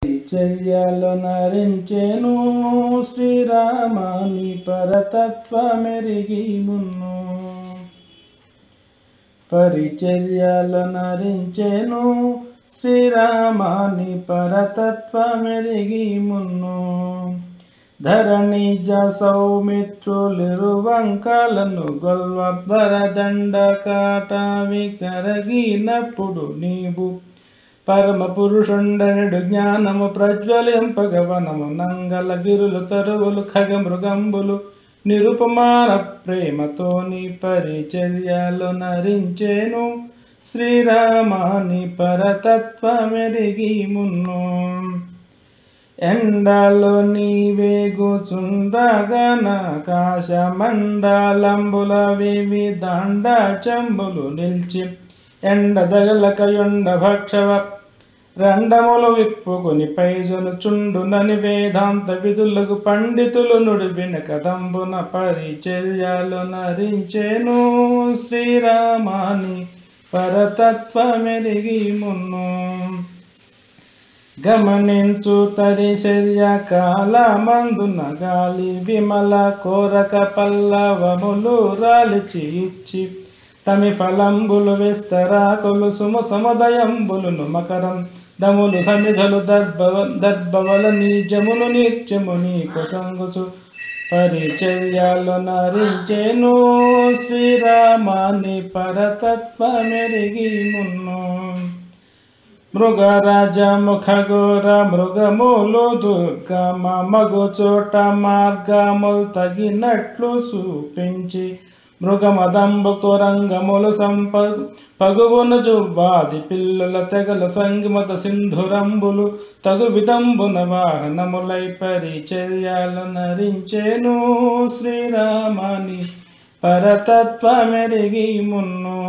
చర్యలు నరించెను శ్రీరామాని పరతత్వమెరిగి మున్ను పరిచర్యలు నరించెను శ్రీరామాని పరతత్వమెరిగి మున్ను ధరణిజ సౌమిత్రులిరువంకలను గొల్వర దండకాట వికరగినప్పుడు నీవు పరమ పురుషుండనుడు జ్ఞానము ప్రజ్వలింపగవనము నంగల గిరులు తరువులు ఖగ మృగంబులు నిరుపమాన ప్రేమతోని పరిచర్యలు నరించేను శ్రీరామాని పరతత్వమెరిగి మున్ను ఎండలో నీవేగుచుండగనాకాశ మండలంబుల వివిధాండ చంబులు నిల్చి ఎండ దగలకయుండ భక్షవ రండములు విప్పుకొని పైజను చుండునని వేదాంత విధులకు పండితులు నుడిపిన కదంబున పరిచర్యలు నరించెను శ్రీరామాని పరతత్వమెరిగి మున్ను గమనించు తరిశర్య కాలమందున గాలి విమల కోరక పల్లవములు రాలిచి ఇచ్చి తమి ఫలంబులు విస్తరాకులు సుమ సముదయంబులును మకరం దములు సమిధలు దర్భవ దర్భవల నీజములు నిత్యము నీకు సంగుచు పరిచర్యలు నరించెను శ్రీరామాని పరతత్వమెరిగి మున్ను మృగరాజ ముఖగోర మృగములు దుర్గమ మగు చోట మార్గములు తగినట్లు చూపించి మృగమదంబుకు రంగములు సంప పగువును జువ్వాది పిల్లుల తెగల సంగిమత సింధురంబులు తగు విదంబున వాహనములై పరిచర్యలు నరించెను శ్రీరామాని పరతత్వమెరిగి మున్ను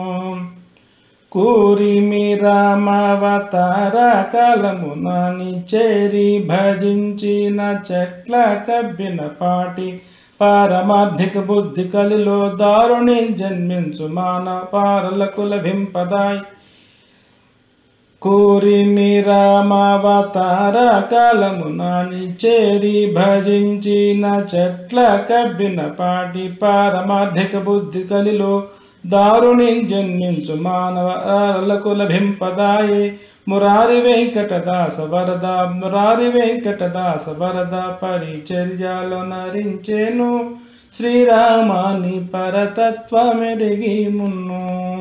కూరిమి రామావతార కాలమున చేరి భజించిన చెట్ల కబ్బిన పాటి పారమార్థిక బుద్ధి కలిలో దారుణి జన్మించు మాన పారలకు లభింపదాయ్ కూరిమి రామావతార కాలమున చేరి భజించిన చెట్ల కబ్బిన పాటి పారమార్థిక బుద్ధి కలిలో దారుణి జన్మించు మానవలకు లభింపదాయే మురారి వెంకటదాస వరద మురారి వెంకటదాస వరద పరిచర్యలు నరించెను శ్రీరామాని పరతత్వమెరిగి మున్ను